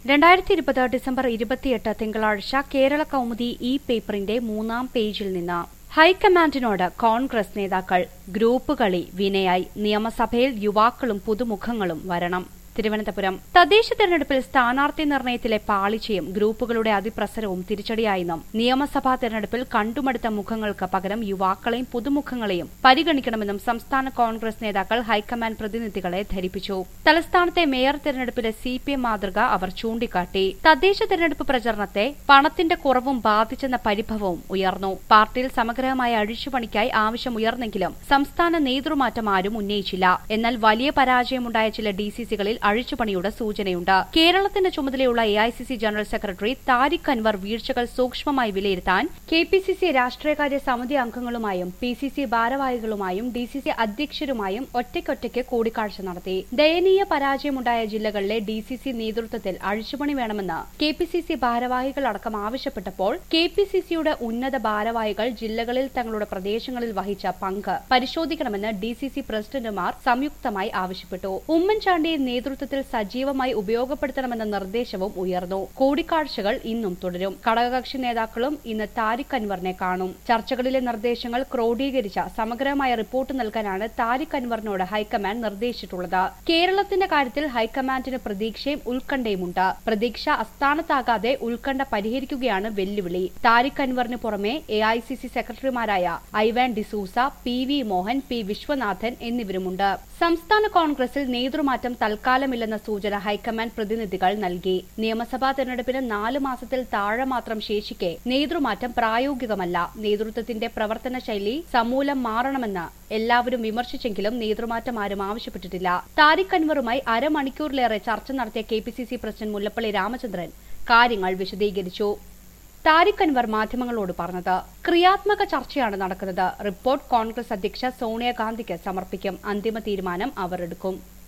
രണ്ടായിരത്തി ഇരുപത് ഡിസംബർ ഇരുപത്തിയെട്ട് തിങ്കളാഴ്ച കേരള കൗമുദി ഇ പേപ്പറിന്റെ മൂന്നാം പേജിൽ നിന്ന് ഹൈക്കമാൻഡിനോട് കോൺഗ്രസ് നേതാക്കൾ ഗ്രൂപ്പ് കളി വിനയായി നിയമസഭയിൽ യുവാക്കളും പുതുമുഖങ്ങളും വരണം തിരുവനന്തപുരം തദ്ദേശ തെരഞ്ഞെടുപ്പിൽ സ്ഥാനാർത്ഥി നിർണയത്തിലെ പാളിച്ചയും ഗ്രൂപ്പുകളുടെ അതിപ്രസരവും തിരിച്ചടിയായെന്നും നിയമസഭാ തെരഞ്ഞെടുപ്പിൽ കണ്ടുമടുത്ത മുഖങ്ങൾക്ക് പകരം യുവാക്കളെയും പുതുമുഖങ്ങളെയും പരിഗണിക്കണമെന്നും സംസ്ഥാന കോൺഗ്രസ് നേതാക്കൾ ഹൈക്കമാൻഡ് പ്രതിനിധികളെ ധരിപ്പിച്ചു തലസ്ഥാനത്തെ മേയർ തെരഞ്ഞെടുപ്പിലെ സി പി എം മാതൃക അവർ ചൂണ്ടിക്കാട്ടി തദ്ദേശ തെരഞ്ഞെടുപ്പ് പ്രചരണത്തെ പണത്തിന്റെ കുറവും ബാധിച്ചെന്ന പരിഭവവും ഉയർന്നു പാർട്ടിയിൽ സമഗ്രമായ അഴിച്ചുപണിക്കായി ആവശ്യമുയർന്നെങ്കിലും സംസ്ഥാന നേതൃമാറ്റം ആരും ഉന്നയിച്ചില്ല എന്നാൽ വലിയ പരാജയമുണ്ടായ ചില ഡിസിസികളിൽ അഴിച്ചുപണിയുടെ സൂചനയുണ്ട് കേരളത്തിന്റെ ചുമതലയുള്ള A I C C general secretary Tariq Anwar വീഴ്ചകൾ സൂക്ഷ്മമായി വിലയിരുത്താൻ കെ പി സി സി രാഷ്ട്രീയകാര്യ സമിതി അംഗങ്ങളുമായും പി സി സി ഭാരവാഹികളുമായും ഡി സി സി അധ്യക്ഷരുമായും ഒറ്റയ്ക്കൊറ്റയ്ക്ക് കൂടിക്കാഴ്ച നടത്തി ദയനീയ പരാജയമുണ്ടായ ജില്ലകളിലെ ഡി സി സി നേതൃത്വത്തിൽ അഴിച്ചുപണി വേണമെന്ന് കെ പി സി സി ഭാരവാഹികൾ അടക്കം ആവശ്യപ്പെട്ടപ്പോൾ കെ പി സി സിയുടെ ഉന്നത ഭാരവാഹികൾ ജില്ലകളിൽ തങ്ങളുടെ പ്രദേശങ്ങളിൽ വഹിച്ച പങ്ക് പരിശോധിക്കണമെന്ന് ഡി സി സി പ്രസിഡന്റുമാർ സംയുക്തമായി ആവശ്യപ്പെട്ടു ഉമ്മൻചാണ്ടിയെ നേതൃത്വത്തിൽ സജീവമായി ഉപയോഗപ്പെടുത്തണമെന്ന നിർദ്ദേശവും ഉയർന്നു കൂടിക്കാഴ്ചകൾ ഇന്നും തുടരും ഘടകകക്ഷി നേതാക്കളും ഇന്ന് താരിഖ് അൻവറിനെ കാണും ചർച്ചകളിലെ നിർദ്ദേശങ്ങൾ ക്രോഡീകരിച്ച സമഗ്രമായ റിപ്പോർട്ട് നൽകാനാണ് താരിഖ് അൻവറിനോട് ഹൈക്കമാൻഡ് നിർദ്ദേശിച്ചിട്ടുള്ളത് കേരളത്തിന്റെ കാര്യത്തിൽ ഹൈക്കമാൻഡിന് പ്രതീക്ഷയും ഉത്കണ്ഠയുമുണ്ട് പ്രതീക്ഷ അസ്ഥാനത്താകാതെ ഉത്കണ്ഠ പരിഹരിക്കുകയാണ് വെല്ലുവിളി താരിഖ് അൻവറിന് പുറമെ എ ഐ സി സി സെക്രട്ടറിമാരായ Ivan D'Souza P V Mohan P Viswanathan എന്നിവരുമുണ്ട് സംസ്ഥാന കോൺഗ്രസിൽ നേതൃമാറ്റം തൽക്കാലമില്ലെന്ന സൂചന ഹൈക്കമാൻഡ് പ്രതിനിധികൾ നൽകി നിയമസഭാ തെരഞ്ഞെടുപ്പിന് നാല് മാസത്തിൽ താഴെ മാത്രം ശേഷിക്കെ നേതൃമാറ്റം പ്രായോഗികമല്ല നേതൃത്വത്തിന്റെ പ്രവർത്തന ശൈലി സമൂലം മാറണമെന്ന് എല്ലാവരും വിമർശിച്ചെങ്കിലും നേതൃമാറ്റം ആരും ആവശ്യപ്പെട്ടിട്ടില്ല താരിഖ് അൻവറുമായി അരമണിക്കൂറിലേറെ ചർച്ച നടത്തിയ K P C C president Mullappally Ramachandran കാര്യങ്ങൾ വിശദീകരിച്ചു താരിഖ് അൻവർ മാധ്യമങ്ങളോട് പറഞ്ഞത് ക്രിയാത്മക ചർച്ചയാണ് നടക്കുന്നത് റിപ്പോർട്ട് കോൺഗ്രസ് അധ്യക്ഷ സോണിയാഗാന്ധിക്ക് സമർപ്പിക്കും അന്തിമ തീരുമാനം അവർ എടുക്കും